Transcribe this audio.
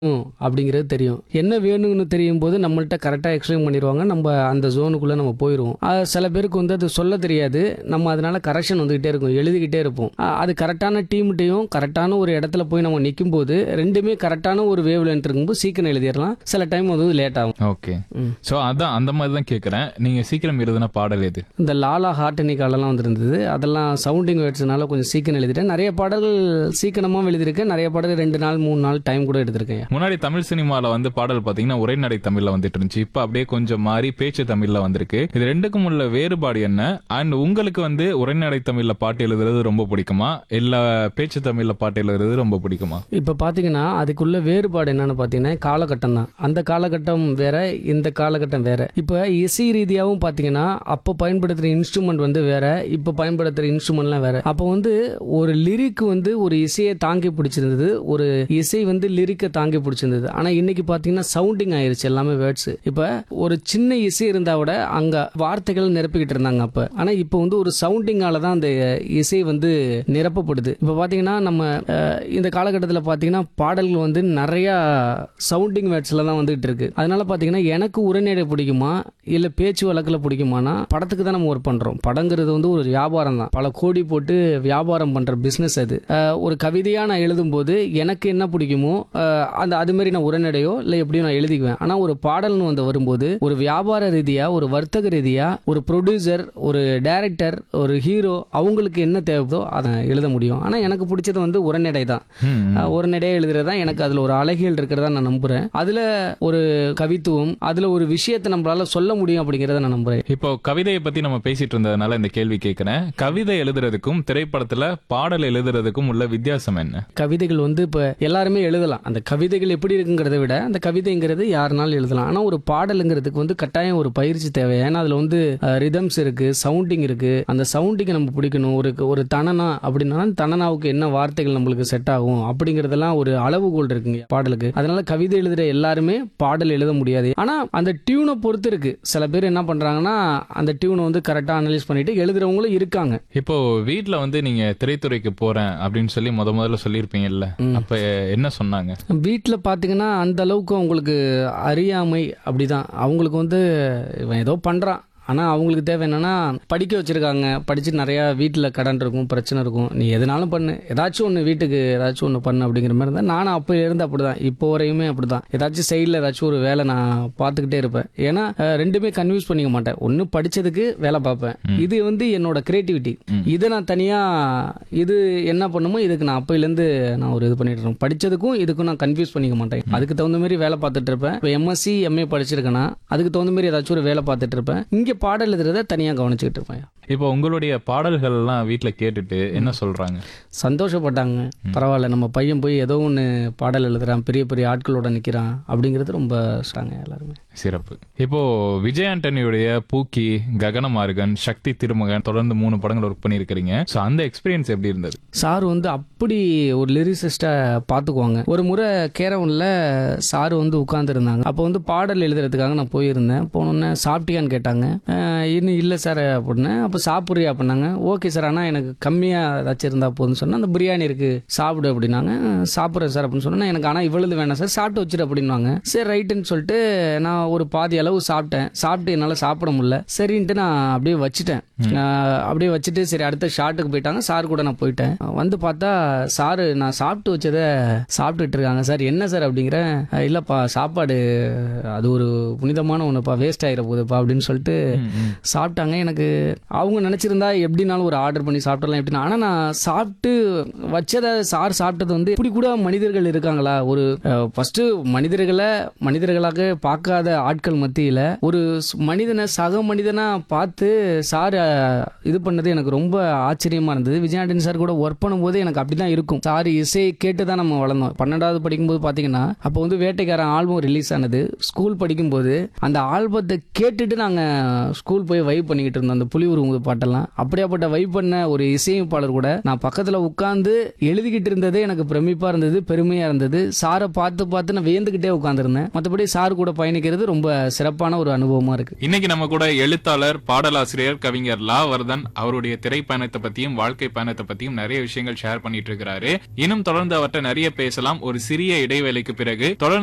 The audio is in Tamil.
ம், அப்படிங்கிறது தெரியும் என்ன வேணும்னு தெரியும் போது நம்மள்ட்ட கரெக்டாக எக்ஸ்பிளைன் பண்ணிடுவாங்க நம்ம அந்த ஜோனுக்குள்ளே நம்ம போயிடுவோம் அது சில பேருக்கு வந்து அது சொல்ல தெரியாது நம்ம அதனால கரெக்ஷன் வந்துகிட்டே இருக்கும் எழுதிக்கிட்டே இருப்போம் அ- அது கரெக்டான டீம்கிட்டையும் கரெக்டான ஒரு இடத்துல போய் நம்ம நிற்கும் போது ரெண்டுமே கரெக்டான ஒரு வேவ் லென்த் இருக்கும்போது சீக்கிரம் எழுதிடலாம் சில டைம் வந்து லேட் ஆகும் ஓகே ம். சோ அதான் அந்த மாதிரி தான் கேக்குறேன் நீங்க சீக்கிரம் எழுதின பாடல் எது இந்த லாலா ஹார்டனிக்காலெல்லாம் வந்திருந்தது அதெல்லாம் சவுண்டிங் வேர்ட்ஸ்னால கொஞ்சம் சீக்கிரம் எழுதிட்டேன் நிறைய பாடல்கள் சீக்கிரமாக எழுதியிருக்கேன் நிறைய பாடல்கள் ரெண்டு நாள் மூணு நாள் டைம் கூட எடுத்திருக்கேன் முன்னாடி தமிழ் சினிமால வந்து பாடல் பாத்தீங்கன்னா உரைநடை தமிழ்ல வந்துட்டு இருந்துச்சு இப்ப அப்படியே கொஞ்சம் மாறி பேச்சு தமிழ்ல வந்திருக்கு இது ரெண்டுக்கும் உள்ள வேறுபாடு என்ன அண்ட் உங்களுக்கு வந்து உரைநடை தமிழ்ல பாட்டு எழுதுறது ரொம்ப பிடிக்குமா இல்ல பேச்சு தமிழ்ல பாட்டு எழுதுறது ரொம்ப பிடிக்குமா இப்போ பார்த்தீங்கன்னா அதுக்குள்ள வேறுபாடு என்னன்னு பார்த்தீங்கன்னா காலகட்டம் தான் அந்த காலகட்டம் வேற இந்த காலகட்டம் வேற இப்போ இசை ரீதியாகவும் பார்த்தீங்கன்னா அப்போ பயன்படுத்துகிற இன்ஸ்ட்ருமெண்ட் வந்து வேற இப்போ பயன்படுத்துகிற இன்ஸ்ட்ருமெண்ட்லாம் வேற அப்போ வந்து ஒரு லிரிக் வந்து ஒரு இசையை தாங்கி பிடிச்சிருந்தது ஒரு இசை வந்து லிரிக்கை தாங்கி பிடிச்சிருந்தது ஆனால் இன்னைக்கு பார்த்தீங்கன்னா சவுண்டிங் ஆயிருச்சு எல்லாமே வேர்ட்ஸ் இப்போ ஒரு சின்ன இசை இருந்தா விட அங்க வார்த்தைகள் நிரப்பிக்கிட்டு இருந்தாங்க அப்ப ஆனா இப்போ வந்து ஒரு சவுண்டிங்கால தான் அந்த இசை வந்து நிரப்பப்படுது இப்போ பாத்தீங்கன்னா நம்ம அஹ், இந்த காலகட்டத்தில் பாத்தீங்கன்னா பாடல்கள் வந்து நிறைய சவுண்டிங் வேர்ட்ஸ்ல தான் வந்துகிட்டு இருக்கு அதனால பாத்தீங்கன்னா எனக்கு உரைநடை பிடிக்குமா இல்ல பேச்சு வழக்கில் பிடிக்குமானா படத்துக்கு தான் நம்ம ஒர்க் பண்றோம் படங்கிறது வந்து ஒரு வியாபாரம் தான் பல கோடி போட்டு வியாபாரம் பண்ற பிசினஸ் அது அஹ், ஒரு கவிதையா நான் எழுதும்போது எனக்கு என்ன பிடிக்குமோ அஹ், அந்த அது மாதிரி நான் உரைநடையோ இல்லை எப்படியும் நான் எழுதிக்குவேன் ஆனா ஒரு பாடல்னு வந்து வரும்போது ஒரு வியாபார ரீதியா ஒரு வர்த்தக ரீதியா ஒரு ப்ரொடியூசர் ஒரு டைரக்டர் ஒரு ஹீரோ அவங்களுக்கு என்ன தேவைதோ அதை எழுத முடியும் ஆனா எனக்கு பிடிச்சது வந்து உரைநடை தான் ம், ம். அஹ், உரைநடையா எழுதுறது தான் எனக்கு அதுல ஒரு அழகியல் இருக்கிறதா நான் நம்புறேன் அதுல ஒரு கவித்துவம் அதுல ஒரு விஷயத்தை நம்மளால சொல்ல முடியும் அப்படிங்கறத நான் நம்புறேன் இப்போ கவிதையை பத்தி நம்ம பேசிட்டு இருந்ததுனால இந்த கேள்வி கேட்கிறேன் கவிதை எழுதுறதுக்கும் திரைப்படத்துல பாடல் எழுதுறதுக்கும் உள்ள வித்தியாசம் என்ன கவிதைகள் வந்து இப்போ எல்லாருமே எழுதலாம் அந்த கவிதைகள் எப்படி இருக்குங்கிறத விட அந்த கவிதைங்கிறது யாருனாலும் எழுதலாம் ஆனால் ஒரு பாடலுங்கிறதுக்கு வந்து கட்டாயம் ஒரு பயிற்சி தேவை ஏன்னா அதில் வந்து ரிதம்ஸ் இருக்கு சவுண்டிங் இருக்கு அந்த சவுண்டிங்கை நம்ம பிடிக்கணும் ஒரு ஒரு தனனா அப்படின்னா தனனாவுக்கு என்ன வார்த்தைகள் நம்மளுக்கு செட் ஆகும் அப்படிங்கிறதெல்லாம் ஒரு அளவுகோல் இருக்குங்க பாடலுக்கு அதனால கவிதை எழுதுற எல்லாருமே பாடல் எழுத முடியாது ஆனால் அந்த டியூனை பொறுத்து இருக்கு சில பேர் என்ன பண்றாங்கன்னா அந்த டியூனை வந்து கரெக்டாக அனலைஸ் பண்ணிட்டு எழுதுறவங்களும் இருக்காங்க இப்போ வீட்ல வந்து நீங்க திரைத்துறைக்கு போறேன் அப்படின்னு சொல்லி முத முதல்ல சொல்லியிருப்பீங்கல்ல அப்ப என்ன சொன்னாங்க வீட்டில் பார்த்தீங்கன்னா அந்த அளவுக்கு அவங்களுக்கு அறியாமை அப்படிதான் அவங்களுக்கு வந்து இவன் ஏதோ பண்ணுறான் ஆனால் அவங்களுக்கு தேவை என்னன்னா படிக்க வச்சிருக்காங்க படிச்சு நிறையா வீட்டில் கடன் இருக்கும் பிரச்சனை இருக்கும் நீ எதுனாலும் பண்ணு ஏதாச்சும் ஒன்று வீட்டுக்கு ஏதாச்சும் ஒன்று பண்ணு அப்படிங்கிற மாதிரி இருந்தால் நானும் அப்போ இருந்து அப்படி தான் இப்போ வரையுமே அப்படி தான் ஏதாச்சும் சைடில் ஏதாச்சும் ஒரு வேலை நான் பார்த்துக்கிட்டே இருப்பேன் ஏன்னா அஹ், ரெண்டுமே கன்வியூஸ் பண்ணிக்க மாட்டேன் ஒன்று படிச்சதுக்கு வேலை பார்ப்பேன் இது வந்து என்னோட கிரியேட்டிவிட்டி இதை நான் தனியாக இது என்ன பண்ணுமோ இதுக்கு நான் அப்பையிலேருந்து நான் ஒரு இது பண்ணிட்டு இருக்கேன் படிச்சதுக்கும் இதுக்கும் நான் கன்ஃபியூஸ் பண்ணிக்க மாட்டேன் அதுக்கு தகுந்த மாதிரி வேலை பார்த்துட்டு இருப்பேன் இப்போ எம்எஸ்சி எம்ஏ படிச்சிருக்கேன்னா அதுக்கு தகுந்த மாதிரி ஏதாச்சும் ஒரு வேலை பார்த்துட்டு இருப்பேன் இங்கே பாடல் எழுதுறத தனியாக கவனிச்சுக்கிட்டு இருப்பேன் இப்போ உங்களுடைய பாடல்கள் எல்லாம் வீட்ல கேட்டுட்டு என்ன சொல்றாங்க சந்தோஷப்பட்டாங்க பரவாயில்ல நம்ம பையன் போய் ஏதோ ஒன்று பாடல் எழுதுறான் பெரிய பெரிய ஆட்களோட நிற்கிறான் அப்படிங்கிறது ரொம்ப இஷ்டாங்க எல்லாருமே சிறப்பு இப்போ விஜய் ஆண்டனியுடைய பூக்கி ககனமார்கன் சக்தி திருமகன் தொடர்ந்து மூணு படங்கள் ஒர்க் பண்ணியிருக்கிறீங்க ஸோ அந்த எக்ஸ்பீரியன்ஸ் எப்படி இருந்தது சார் வந்து அப்படி ஒரு லிரிசிஸ்டை பார்த்துக்குவாங்க ஒரு முறை கேரவனில் சார் வந்து உட்காந்துருந்தாங்க அப்போ வந்து பாடல் எழுதுறதுக்காக நான் போயிருந்தேன் போனோன்னே சாப்பிட்டியான்னு கேட்டாங்க அஹ் இன்னும் இல்லை சார் அப்படின்னேன் அப்போ சாப்பிட்றியா அப்படின்னாங்க ஓகே சார் ஆனால் எனக்கு கம்மியாக ஏதாச்சும் இருந்தால் போதும்னு சொன்னால் அந்த பிரியாணி இருக்குது சாப்பிடு அப்படின்னாங்க "அஹ் சாப்பிட்றேன் சார் அப்படின்னு சொன்னேன் எனக்கு ஆனால் இவ்வளவு வேணாம் சார் சாப்பிட்டு வச்சிரு அப்படின்வாங்க சரி ரைட்டுன்னு சொல்லிட்டு நான் ஒரு பாதி அளவு சாப்பிட்டேன் சாப்பிட்டு என்னால் சாப்பிட முடியல சரின்ட்டு நான் அப்படியே வச்சுட்டேன் அஹ் அப்படியே வச்சுட்டு சரி அடுத்த ஷாட்டுக்கு போயிட்டாங்க சார் கூட நான் போயிட்டேன் வந்து பார்த்தா சாரு நான் சாப்பிட்டு வச்சதை சாப்பிட்டுட்டு இருக்காங்க சார் என்ன சார் அப்படிங்கிறேன் "அஹ் இல்லப்பா சாப்பாடு அது ஒரு புனிதமான ஒன்றுப்பா வேஸ்ட் ஆகிட போகுதுப்பா அப்படின்னு சொல்லிட்டு சாப்பிட்டாங்க எனக்கு அவங்க நினச்சிருந்தா எப்படினாலும் ஒரு ஆர்டர் பண்ணி சாப்பிடலாம் எப்படின்னா ஆனால் நான் சாப்பிட்டு வச்சதை சார் சாப்பிட்டது வந்து இப்படி கூட மனிதர்கள் இருக்காங்களா ஒரு ஃபர்ஸ்ட் மனிதர்களை மனிதர்களாக பார்க்காத ஆட்கள் மத்தியில் ஒரு ஸ்- மனிதனை சக மனிதனா பார்த்து சார் அஹ், இது பண்ணது எனக்கு ரொம்ப ஆச்சரியமா இருந்தது விஜயாண்டன் சார் கூட ஒர்க் பண்ணும்போது எனக்கு அப்படிதான் இருக்கும் சார் இசை கேட்டு தான் நம்ம வளர்ந்தோம் பன்னெண்டாவது படிக்கும்போது பார்த்தீங்கன்னா அப்போ வந்து வேட்டைக்காரன் ஆல்பம் ரிலீஸ் ஆனது ஸ்கூல் படிக்கும்போது அந்த ஆல்பத்தை கேட்டுட்டு நாங்கள் ஸ்கூல் போய் வைப் பண்ணிக்கிட்டு இருந்தோம் அந்த புலி உருவங்க பாட்டெல்லாம் அப்படியாப்பட்ட வைப் பண்ண ஒரு இசையமைப்பாளர் கூட நான் பக்கத்தில் உட்காந்து எழுதிக்கிட்டு இருந்ததே எனக்கு பிரமிப்பாக இருந்தது பெருமையாக இருந்தது சாரை பார்த்து பார்த்து நான் வியந்துக்கிட்டே உட்காந்துருந்தேன் மற்றபடி சார் கூட பயணிக்கிறது எழுதுறது ரொம்ப சிறப்பான ஒரு அனுபவமா இருக்கு இன்னைக்கு நம்ம கூட எழுத்தாளர் பாடலாசிரியர் கவிஞர் லா வர்தன் அவருடைய திரைப்பயணத்தை பத்தியும் வாழ்க்கை பயணத்தை பத்தியும் நிறைய விஷயங்கள் ஷேர் பண்ணிட்டு இருக்கிறாரு இன்னும் தொடர்ந்து அவர்கிட்ட நிறைய பேசலாம் ஒரு சிறிய இடைவேளைக்கு பிறகு தொடர்ந்து